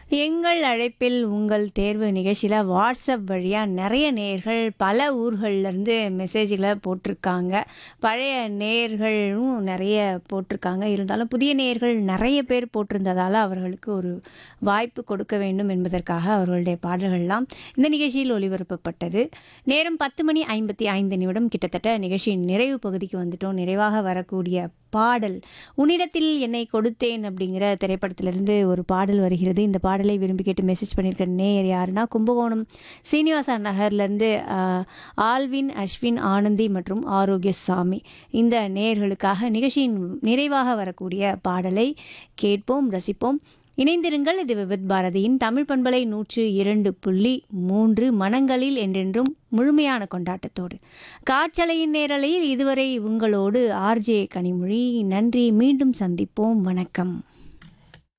எங்கள் அழைப்பில் உங்கள் தேர்வு நிகழ்ச்சியில் வாட்ஸ்அப் வழியாக நிறைய நேர்கள் பல ஊர்கள்லேருந்து மெசேஜ்களை போட்டிருக்காங்க பழைய நேர்களும் நிறைய போட்டிருக்காங்க இருந்தாலும் புதிய நேர்கள் நிறைய பேர் போட்டிருந்ததால் அவர்களுக்கு ஒரு வாய்ப்பு கொடுக்க வேண்டும் என்பதற்காக அவர்களுடைய பாடல்கள்லாம் இந்த நிகழ்ச்சியில் ஒளிபரப்பப்பட்டது நேரம் பத்து மணி ஐம்பத்தி ஐந்து நிமிடம் கிட்டத்தட்ட நிகழ்ச்சியின் நிறைவு பகுதிக்கு வந்துட்டோம் நிறைவாக வரக்கூடிய பாடல் உன்னிடத்தில் என்னை கொடுத்தேன் அப்படிங்கிற திரைப்படத்திலிருந்து ஒரு பாடல் வருகிறது இந்த பாடலை விரும்பி கேட்டு மெசேஜ் பண்ணியிருக்க நேயர் யாருன்னா கும்பகோணம் சீனிவாசா நகர்லேருந்து ஆல்வின் அஸ்வின் ஆனந்தி மற்றும் ஆரோக்கியசாமி இந்த நேயர்களுக்காக நிகழ்ச்சியின் நிறைவாக வரக்கூடிய பாடலை கேட்போம் ரசிப்போம் இணைந்திருங்கள் இது விவித் பாரதியின் தமிழ் பண்பலை நூற்று இரண்டு புள்ளி மூன்று மனங்களில் என்றென்றும் முழுமையான கொண்டாட்டத்தோடு காற்றலையின் நேரலையில் இதுவரை உங்களோடு ஆர்ஜே கனிமொழி நன்றி மீண்டும் சந்திப்போம் வணக்கம்